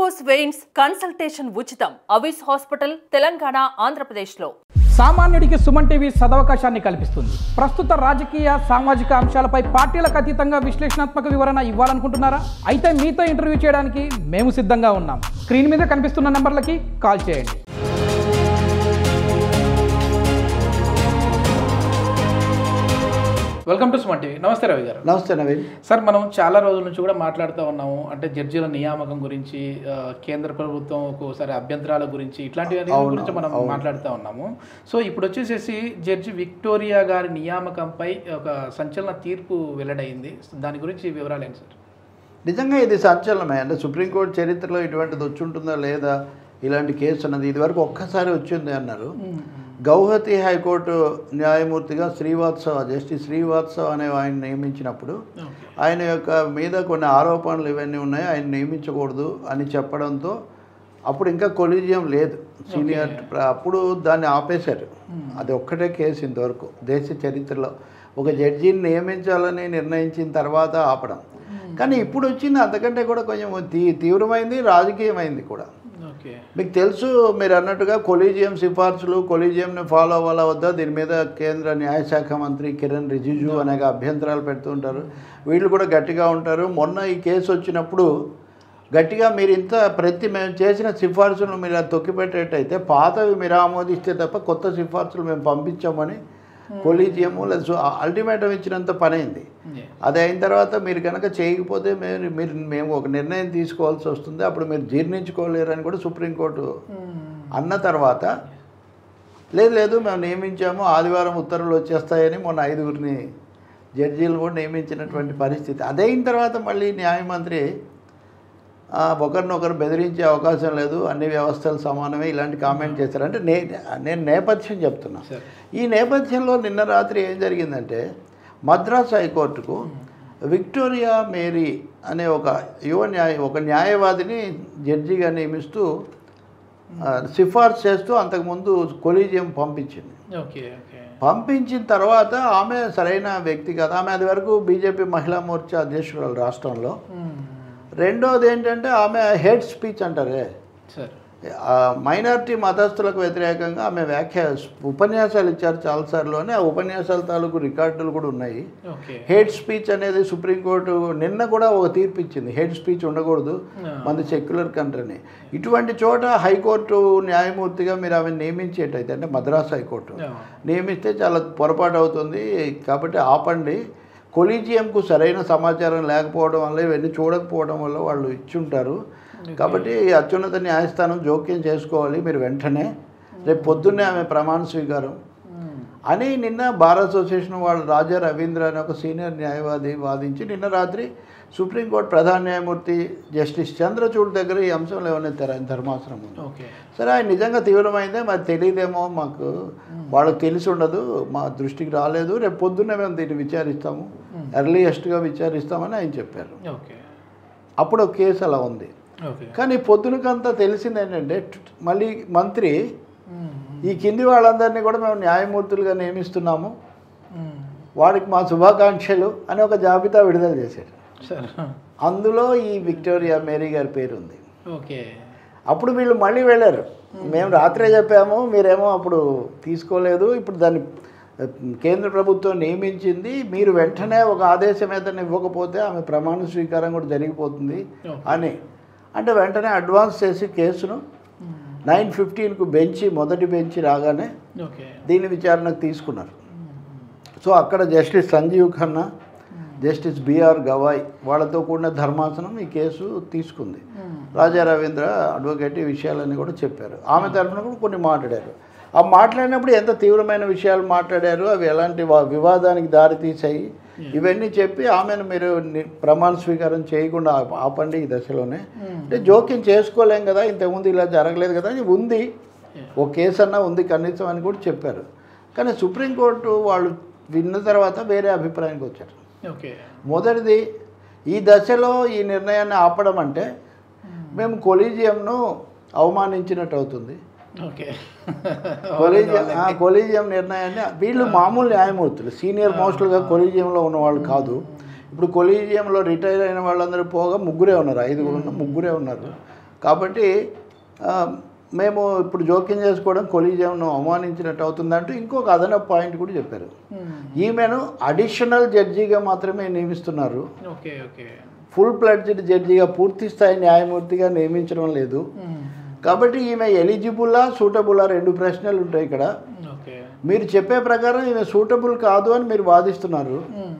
Varicose veins consultation ఉచితం అవిస్ hospital Telangana ఆంధ్రప్రదేశ్లో సామాన్యుడికి సుమన్ టీవీ సదవకాశాన్ని కల్పిస్తుంది ప్రస్తుత రాజకీయ సామాజిక అంశాలపై పార్టీలకు అతీతంగా విశ్లేషణాత్మక వివరణ ఇవ్వాలనుకుంటున్నారా అయితే మీతో ఇంటర్వ్యూ చేయడానికి మేము సిద్ధంగా ఉన్నాం స్క్రీన్ మీద కనిపిస్తున్న నంబర్లకి కాల్ చేయండి వెల్కమ్ టు సుమన్ టీవీ నమస్తే రవి గారు నమస్తే నవీన్ సార్ మనం చాలా రోజుల నుంచి కూడా మాట్లాడుతూ ఉన్నాము అంటే జడ్జీల నియామకం గురించి ఆ, కేంద్ర ప్రభుత్వం ఒక్కోసారి అభ్యంతరాల గురించి ఇట్లాంటి వాటి గురించి మనం మాట్లాడుతూ ఉన్నాము సో ఇప్పుడు వచ్చేసేసి జడ్జి విక్టోరియా గారి నియామకంపై ఒక సంచలన తీర్పు వెల్లడైంది దాని గురించి వివరాలు ఏంటి సార్ నిజంగా ఇది సంచలనమే అంటే సుప్రీంకోర్టు చరిత్రలో ఇటువంటిది వచ్చి ఉంటుందా లేదా ఇలాంటి కేసు అన్నది ఇదివరకు ఒక్కసారి వచ్చింది అన్నారు గౌహతి హైకోర్టు న్యాయమూర్తిగా శ్రీవాత్సవ జస్టిస్ శ్రీవాత్సవ అనే ఆయన నియమించినప్పుడు ఆయన యొక్క మీద కొన్ని ఆరోపణలు ఇవన్నీ ఉన్నాయి ఆయన నియమించకూడదు అని చెప్పడంతో అప్పుడు ఇంకా కొలీజియం లేదు సీనియర్ ప్ర- అప్పుడు దాన్ని ఆపేశారు అది ఒక్కటే కేసు ఇంతవరకు దేశ చరిత్రలో ఒక జడ్జిని నియమించాలని నిర్ణయించిన తర్వాత ఆపడం కానీ ఇప్పుడు వచ్చింది అంతకంటే కూడా కొంచెం తీ తీవ్రమైంది రాజకీయమైంది కూడా ఓకే మీకు తెలుసు మీరు అన్నట్టుగా కొలీజియం సిఫార్సులు కొలీజియంని ఫాలో అవ్వాలా వద్దా దీని మీద కేంద్ర న్యాయశాఖ మంత్రి కిరణ్ రిజిజు అనేక అభ్యంతరాలు పెడుతూ ఉంటారు వీళ్ళు కూడా గట్టిగా ఉంటారు మొన్న ఈ కేసు వచ్చినప్పుడు గట్టిగా మీరు ఇంత ప్రతి మేము చేసిన సిఫార్సులను మీరు అది తొక్కిపెట్టేటైతే పాతవి మీరు ఆమోదిస్తే తప్ప కొత్త సిఫార్సులు మేము పంపించామని కొలీజియము లేదా అల్టిమేటం ఇచ్చినంత పనైంది అది అయిన తర్వాత మీరు కనుక చేయకపోతే మేము మీరు మేము ఒక నిర్ణయం తీసుకోవాల్సి వస్తుంది అప్పుడు మీరు జీర్ణించుకోలేరని కూడా సుప్రీంకోర్టు అన్న తర్వాత లేదు లేదు మేము నియమించాము ఆదివారం ఉత్తర్వులు వచ్చేస్తాయని మొన్న ఐదుగురిని జడ్జీలు కూడా నియమించినటువంటి పరిస్థితి అదైన తర్వాత మళ్ళీ న్యాయమంత్రి ఆ, ఒకరినొకరు బెదిరించే అవకాశం లేదు అన్ని వ్యవస్థలు సమానమే ఇలాంటి కామెంట్ చేశారు అంటే నే నేను నేపథ్యం చెప్తున్నా సరే. ఈ నేపథ్యంలో నిన్న రాత్రి ఏం జరిగిందంటే మద్రాస్ హైకోర్టుకు విక్టోరియా మేరీ అనే ఒక యువ న్యాయ ఒక న్యాయవాదిని జడ్జిగా నియమిస్తూ ఆ, సిఫార్సు చేస్తూ అంతకుముందు కొలీజియం పంపించింది ఓకే ఓకే పంపించిన తర్వాత ఆమె సరైన వ్యక్తి కాదు ఆమె అది వరకు బీజేపీ మహిళా మోర్చా అధ్యక్షురాలు రాష్ట్రంలో రెండోది ఏంటంటే ఆమె హెడ్ స్పీచ్ అంటారే సార్ మైనారిటీ మతస్థులకు వ్యతిరేకంగా ఆమె వ్యాఖ్య ఉపన్యాసాలు ఇచ్చారు చాలాసార్లు ఆ ఉపన్యాసాల తాలూకు రికార్డులు కూడా ఉన్నాయి ఓకే హెడ్ స్పీచ్ అనేది సుప్రీంకోర్టు నిన్న కూడా ఒక తీర్పు ఇచ్చింది హెడ్ స్పీచ్ ఉండకూడదు మనది సెక్యులర్ కంట్రీని ఇటువంటి చోట హైకోర్టు న్యాయమూర్తిగా మీరు ఆమె నియమించేటైతే అంటే మద్రాస్ హైకోర్టు నియమిస్తే చాలా పొరపాటు అవుతుంది కాబట్టి ఆపండి కొలీజియంకు సరైన సమాచారం లేకపోవడం వల్ల ఇవన్నీ చూడకపోవడం వల్ల వాళ్ళు ఇచ్చుంటారు కాబట్టి ఈ అత్యున్నత న్యాయస్థానం జోక్యం చేసుకోవాలి మీరు వెంటనే రేపు పొద్దున్నే ఆమె ప్రమాణ స్వీకారం అని నిన్న బార్ అసోసియేషన్ వాళ్ళు రాజా రవీంద్ర అనే ఒక సీనియర్ న్యాయవాది వాదించి నిన్న రాత్రి సుప్రీంకోర్టు ప్రధాన న్యాయమూర్తి జస్టిస్ చంద్రచూడ్ దగ్గర ఈ అంశంలో లేవనెత్తారు ఆయన ధర్మాసనం ముందు ఓకే సరే ఆయన నిజంగా తీవ్రమైందే మరి తెలియదేమో మాకు వాళ్ళకి తెలిసి ఉండదు మా దృష్టికి రాలేదు రేపు పొద్దున్నే మేము దీన్ని విచారిస్తాము ఎర్లీయెస్ట్గా విచారిస్తామని ఆయన చెప్పారు ఓకే అప్పుడు ఒక కేసు అలా ఉంది ఓకే కానీ పొద్దునకంతా తెలిసింది ఏంటంటే ట్- మళ్ళీ మంత్రి ఈ కింది వాళ్ళందరినీ కూడా మేము న్యాయమూర్తులుగా నియమిస్తున్నాము వాడికి మా శుభాకాంక్షలు అని ఒక జాబితా విడుదల చేశారు సార్ అందులో ఈ విక్టోరియా మేరీ గారి పేరు ఉంది ఓకే అప్పుడు వీళ్ళు మళ్ళీ వెళ్ళారు మేము రాత్రే చెప్పాము మీరేమో అప్పుడు తీసుకోలేదు ఇప్పుడు దాన్ని ఆ, కేంద్ర ప్రభుత్వం నియమించింది మీరు వెంటనే ఒక ఆదేశం ఏదైనా ఇవ్వకపోతే ఆమె ప్రమాణ స్వీకారం కూడా జరిగిపోతుంది అని అంటే వెంటనే అడ్వాన్స్ చేసి కేసును నైన్ ఫిఫ్టీన్కు బెంచి మొదటి బెంచి రాగానే ఓకే దీని విచారణకు తీసుకున్నారు సో అక్కడ justice Sanjiv Khanna justice BR Gavai వాళ్ళతో కూడిన ధర్మాసనం ఈ కేసు తీసుకుంది రాజా రవీంద్ర అడ్వకేట్ ఈ విషయాలన్నీ కూడా చెప్పారు ఆమె తరఫున కూడా కొన్ని మాట్లాడారు ఆ మాట్లాడినప్పుడు ఎంత తీవ్రమైన విషయాలు మాట్లాడారు అవి ఎలాంటి వా- వివాదానికి దారి తీసాయి ఇవన్నీ చెప్పి ఆమెను మీరు ని- ప్రమాణ స్వీకారం చేయకుండా ఆప- ఆపండి ఈ దశలోనే అంటే జోక్యం చేసుకోలేం కదా ఇంతకుముందు ఇలా జరగలేదు కదా ఇది ఉంది ఓ కేసు అన్నా ఉంది కనీసం అని కూడా చెప్పారు కానీ సుప్రీంకోర్టు వాళ్ళు విన్న తర్వాత వేరే అభిప్రాయానికి వచ్చారు ఓకే మొదటిది ఈ దశలో ఈ నిర్ణయాన్ని ఆపడం అంటే మేము కొలీజియంను అవమానించినట్టు అవుతుంది ఓకే కొలీజియం ఆ, కొలీజియం నిర్ణయాన్ని వీళ్ళు మామూలు న్యాయమూర్తులు సీనియర్ మోస్ట్లుగా కొలీజియంలో ఉన్నవాళ్ళు కాదు ఇప్పుడు కొలీజియంలో రిటైర్ అయిన వాళ్ళందరూ పోగా ముగ్గురే ఉన్నారు ఐదుగురు ఉన్న ముగ్గురే ఉన్నారు కాబట్టి ఆ, మేము ఇప్పుడు జోక్యం చేసుకోవడం కొలీజియంను అవమానించినట్టు అవుతుందంటూ ఇంకొక అదనపు పాయింట్ కూడా చెప్పారు ఈమెను అడిషనల్ జడ్జిగా మాత్రమే నియమిస్తున్నారు ఓకే ఓకే ఫుల్ ప్లడ్జ్డ్ జడ్జిగా పూర్తి స్థాయి న్యాయమూర్తిగా నియమించడం లేదు కాబట్టి ఈమె ఎలిజిబుల్లా సూటబుల్లా రెండు ప్రశ్నలు ఉంటాయి ఇక్కడ ఓకే మీరు చెప్పే ప్రకారం ఈమె సూటబుల్ కాదు అని మీరు వాదిస్తున్నారు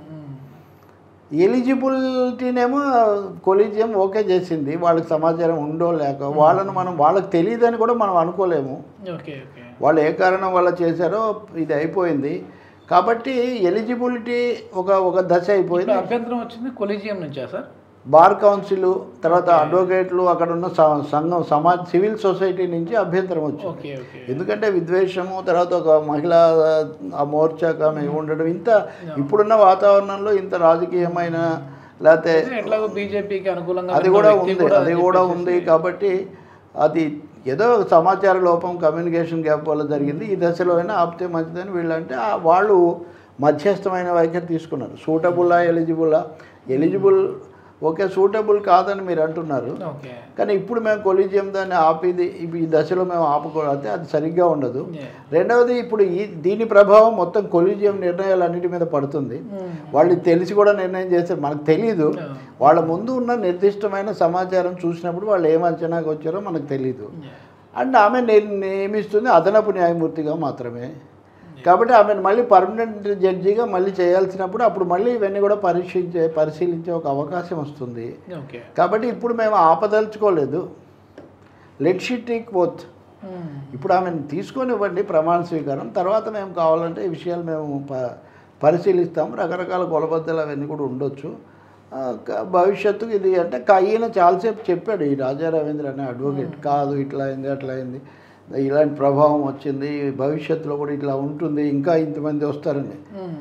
ఎలిజిబిలిటీనేమో కొలీజియం ఓకే చేసింది వాళ్ళకి సమాచారం ఉండో లేక వాళ్ళను మనం వాళ్ళకి తెలియదని కూడా మనం అనుకోలేము ఓకే ఓకే వాళ్ళు ఏ కారణం వల్ల చేశారో ఇది అయిపోయింది కాబట్టి ఎలిజిబిలిటీ ఒక ఒక దశ అయిపోయింది ఇప్పుడు అభ్యంతరం వచ్చింది కొలీజియం నుంచా సార్ బార్ కౌన్సిల్ తర్వాత అడ్వకేట్లు అక్కడ ఉన్న స- సంఘం సమాజ్ సివిల్ సొసైటీ నుంచి అభ్యంతరం వచ్చింది ఓకే ఓకే ఎందుకంటే విద్వేషము తర్వాత ఒక మహిళా ఆ మోర్చాకు ఆమె ఉండడం ఇంత ఇప్పుడున్న వాతావరణంలో ఇంత రాజకీయమైన లేకపోతే ఎట్లాగో బీజేపీకి అనుకూలంగా అది ఉన్న కూడా వ్యక్తి ఉంది అది కూడా ఉంది కాబట్టి అది ఏదో ఒక సమాచార లోపం కమ్యూనికేషన్ గ్యాప్ వల్ల జరిగింది ఈ దశలో అయినా ఆపితే మంచిదని వీళ్ళంటే ఆ వాళ్ళు మధ్యస్థమైన వైఖరి తీసుకున్నారు సూటబుల్లా ఎలిజిబుల్లా ఎలిజిబుల్ ఓకే సూటబుల్ కాదని మీరు అంటున్నారు ఓకే కానీ ఇప్పుడు మేము కొలీజియం దాన్ని ఆపిది ఇప్పు- ఈ దశలో మేము ఆపుకోవాలంటే అది సరిగ్గా ఉండదు Yeah. రెండవది ఇప్పుడు ఈ దీని ప్రభావం మొత్తం కొలీజియం నిర్ణయాలన్నిటి మీద పడుతుంది వాళ్ళు తెలిసి కూడా నిర్ణయం చేస్తారు మనకు తెలియదు Yeah. వాళ్ళ ముందు ఉన్న నిర్దిష్టమైన సమాచారం చూసినప్పుడు వాళ్ళు ఏం అంచనాకు వచ్చారో మనకు తెలియదు అండ్ ఆమె ని- నియమిస్తుంది అదనపు న్యాయమూర్తిగా మాత్రమే కాబట్టి ఆమెను మళ్ళీ పర్మనెంట్ జడ్జిగా మళ్ళీ చేయాల్సినప్పుడు అప్పుడు మళ్ళీ ఇవన్నీ కూడా పరీక్షించే పరిశీలించే ఒక అవకాశం వస్తుంది ఓకే కాబట్టి ఇప్పుడు మేము ఆపదలుచుకోలేదు లెట్ షీ టేక్ బోత్ ఇప్పుడు ఆమెను తీసుకొని ఇవ్వండి ప్రమాణ స్వీకారం తర్వాత మేము కావాలంటే ఈ విషయాలు మేము ప పరిశీలిస్తాం రకరకాల కొలబద్దలు అవన్నీ కూడా ఉండొచ్చు ఆ, క- భవిష్యత్తుకు ఇది అంటే క- ఈయన చాలాసేపు చెప్పాడు ఈ రాజా రవీంద్ర అనే అడ్వకేట్ కాదు ఇట్లా అయింది అట్లా అయింది ఇలాంటి ప్రభావం వచ్చింది భవిష్యత్తులో కూడా ఇట్లా ఉంటుంది ఇంకా ఇంతమంది వస్తారని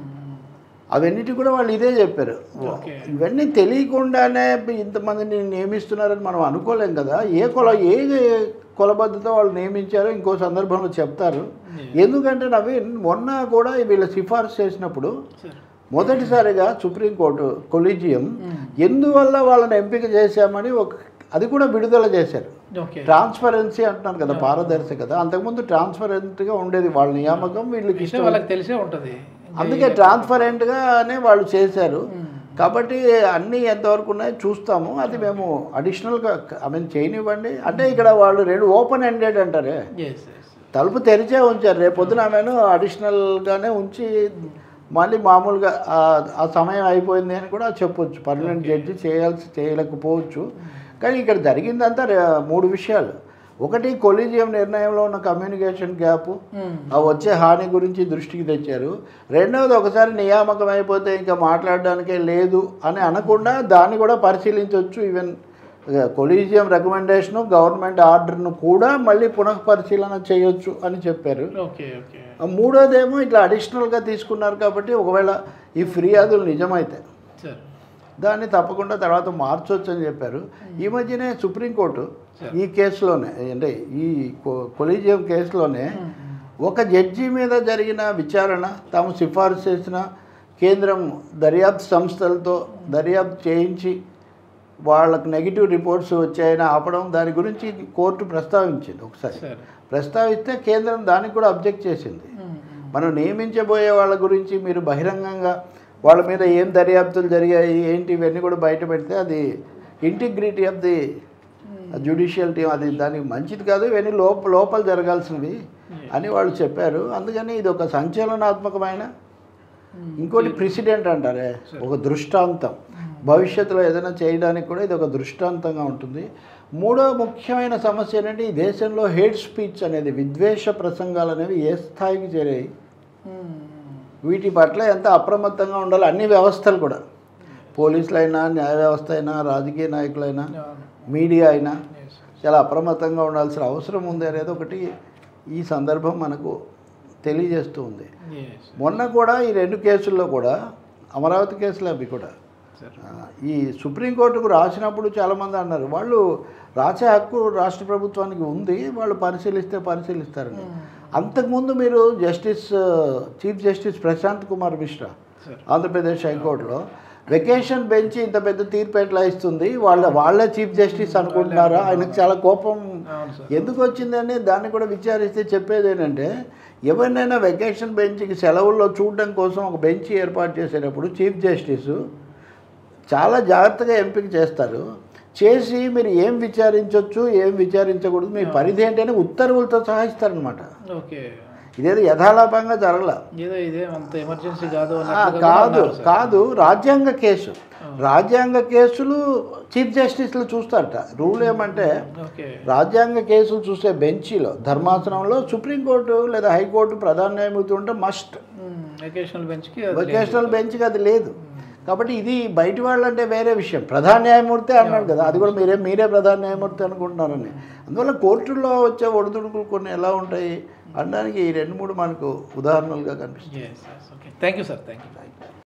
అవన్నిటి కూడా వాళ్ళు ఇదే చెప్పారు ఓకే. ఇవన్నీ తెలియకుండానే ఇంతమందిని నియమిస్తున్నారని మనం అనుకోలేం కదా ఏ కొల ఏ కొలబద్దతో వాళ్ళు నియమించారో ఇంకో సందర్భంలో చెప్తారు ఎందుకంటే నవీన్ మొన్న కూడా వీళ్ళు సిఫార్సు చేసినప్పుడు సార్ మొదటిసారిగా సుప్రీంకోర్టు కొలీజియం ఎందువల్ల వాళ్ళని ఎంపిక చేశామని ఒక అది కూడా విడుదల చేశారు ఓకే ట్రాన్స్పరెన్సీ అంటున్నారు కదా పారదర్శకత అంతకుముందు ట్రాన్స్పరెంట్గా ఉండేది వాళ్ళ నియామకం వీళ్ళకి అంటే ఇష్టం వాళ్ళకి తెలిసే ఉంటది అందుకే ట్రాన్స్పరెంట్గానే వాళ్ళు చేశారు కాబట్టి అన్నీ ఎంతవరకు ఉన్నాయో చూస్తాము అది మేము అడిషనల్గా ఐ మీన్ చేయనివ్వండి అంటే ఇక్కడ వాళ్ళు రెండు ఓపెన్ ఎండెడ్ అంటారే ఎస్ ఎస్ తలుపు తెరిచే ఉంచారు రేపు పొద్దున ఆమెను అడిషనల్గానే ఉంచి మళ్ళీ మామూలుగా ఆ- ఆ సమయం అయిపోయింది అని కూడా చెప్పొచ్చు పర్మనెంట్ జడ్జి చేయాల్సి చేయలేకపోవచ్చు కానీ ఇక్కడ జరిగిందంతా రే- మూడు విషయాలు ఒకటి కొలీజియం నిర్ణయంలో ఉన్న కమ్యూనికేషన్ గ్యాప్ ఆ వచ్చే హాని గురించి దృష్టికి తెచ్చారు రెండవది ఒకసారి నియామకం అయిపోతే ఇంకా మాట్లాడడానికే లేదు అని అనకుండా దాన్ని కూడా పరిశీలించవచ్చు ఈవెన్ కొలీజియం రికమెండేషను గవర్నమెంట్ ఆర్డర్ను కూడా మళ్ళీ పునఃపరిశీలన చేయొచ్చు అని చెప్పారు ఓకే ఓకే ఆ మూడోదేమో ఇట్లా అడిషనల్గా తీసుకున్నారు కాబట్టి ఒకవేళ ఈ ఫిర్యాదులు నిజమైతే సార్ దాన్ని తప్పకుండా తర్వాత మార్చొచ్చు అని చెప్పారు ఈ మధ్యనే సుప్రీంకోర్టు ఈ కేసులోనే అంటే ఈ కొ- కొలీజియం కేసులోనే ఒక జడ్జి మీద జరిగిన విచారణ తాము సిఫారసు చేసిన కేంద్రం దర్యాప్తు సంస్థలతో దర్యాప్తు చేయించి వాళ్ళకు నెగిటివ్ రిపోర్ట్స్ వచ్చాయని ఆపడం దాని గురించి కోర్టు ప్రస్తావించింది ఒకసారి సార్ ప్రస్తావిస్తే కేంద్రం దానికి కూడా అబ్జెక్ట్ చేసింది మనం నియమించబోయే వాళ్ళ గురించి మీరు బహిరంగంగా వాళ్ళ మీద ఏం దర్యాప్తులు జరిగాయి ఏంటి ఇవన్నీ కూడా బయట పెడితే అది integrity of the judicial team అది దానికి మంచిది కాదు ఇవన్నీ లోప లోపల జరగాల్సినవి అని వాళ్ళు చెప్పారు అందుకని ఇది ఒక సంచలనాత్మకమైన ఇంకోటి ప్రెసిడెంట్ అంటారే ఒక దృష్టాంతం భవిష్యత్తులో ఏదైనా చేయడానికి కూడా ఇది ఒక దృష్టాంతంగా ఉంటుంది మూడో ముఖ్యమైన సమస్య ఏంటంటే ఈ దేశంలో హేట్ స్పీచ్ అనేది విద్వేష ప్రసంగాలు అనేవి ఏ స్థాయికి చేరాయి వీటి పట్ల ఎంత అప్రమత్తంగా ఉండాలి అన్ని వ్యవస్థలు కూడా పోలీసులైనా న్యాయ వ్యవస్థ అయినా రాజకీయ నాయకులైనా మీడియా అయినా చాలా అప్రమత్తంగా ఉండాల్సిన అవసరం ఉంది అనేది ఒకటి ఈ సందర్భం మనకు తెలియజేస్తూ ఉంది ఎస్ మొన్న కూడా ఈ రెండు కేసుల్లో కూడా అమరావతి కేసులు అవి కూడా సార్ ఆ, ఈ సుప్రీంకోర్టుకు రాసినప్పుడు చాలామంది అన్నారు వాళ్ళు రాసే హక్కు రాష్ట్ర ప్రభుత్వానికి ఉంది వాళ్ళు పరిశీలిస్తే పరిశీలిస్తారని అంతకుముందు మీరు justice chief justice Prashant Kumar Mishra sir Andhra Pradesh హైకోర్టులో వెకేషన్ బెంచ్ ఇంత పెద్ద తీర్పు ఎట్లా ఇస్తుంది వాళ్ళ వాళ్ళే చీఫ్ జస్టిస్ అనుకుంటున్నారా ఆయనకు చాలా కోపం అవును సార్ ఎందుకు వచ్చిందని దాన్ని కూడా విచారిస్తే చెప్పేది ఏంటంటే ఎవరినైనా వెకేషన్ బెంచ్కి సెలవుల్లో చూడడం కోసం ఒక బెంచ్ ఏర్పాటు చేసేటప్పుడు చీఫ్ జస్టిస్ చాలా జాగ్రత్తగా ఎంపిక చేస్తారు చేసి మీరు ఏం విచారించవచ్చు ఏం విచారించకూడదు మీ పరిధి ఏంటని ఉత్తర్వులతో సహా ఇస్తారనమాట ఓకే ఇదేదో యథాలాపంగా జరగల ఏదో ఇదే అంత ఎమర్జెన్సీ కాదు ఆ, అన్నట్లుగా కూడా కాదు అన్నారు సార్. కాదు రాజ్యాంగ కేసు రాజ్యాంగ కేసులు చీఫ్ జస్టిస్లు చూస్తారట రూల్ ఏమంటే ఓకే రాజ్యాంగ కేసులు చూసే బెంచీలో ధర్మాసనంలో సుప్రీంకోర్టు లేదా హైకోర్టు ప్రధాన న్యాయమూర్తి ఉంటే మస్ట్ వెకేషనల్ బెంచ్కి వొకేషనల్ బెంచ్కి అది లేదు కాబట్టి ఇది బయటి వాళ్ళు అంటే వేరే విషయం ప్రధాన న్యాయమూర్తి అన్నాడు కదా అది కూడా మీరే మీరే ప్రధాన న్యాయమూర్తి అనుకుంటున్నారని అందువల్ల కోర్టుల్లో వచ్చే ఒడిదుడుకులు కొన్ని ఎలా ఉంటాయి అనడానికి ఈ రెండు మూడు మనకు ఉదాహరణలుగా కనిపిస్తాయి okay thank you sir thank you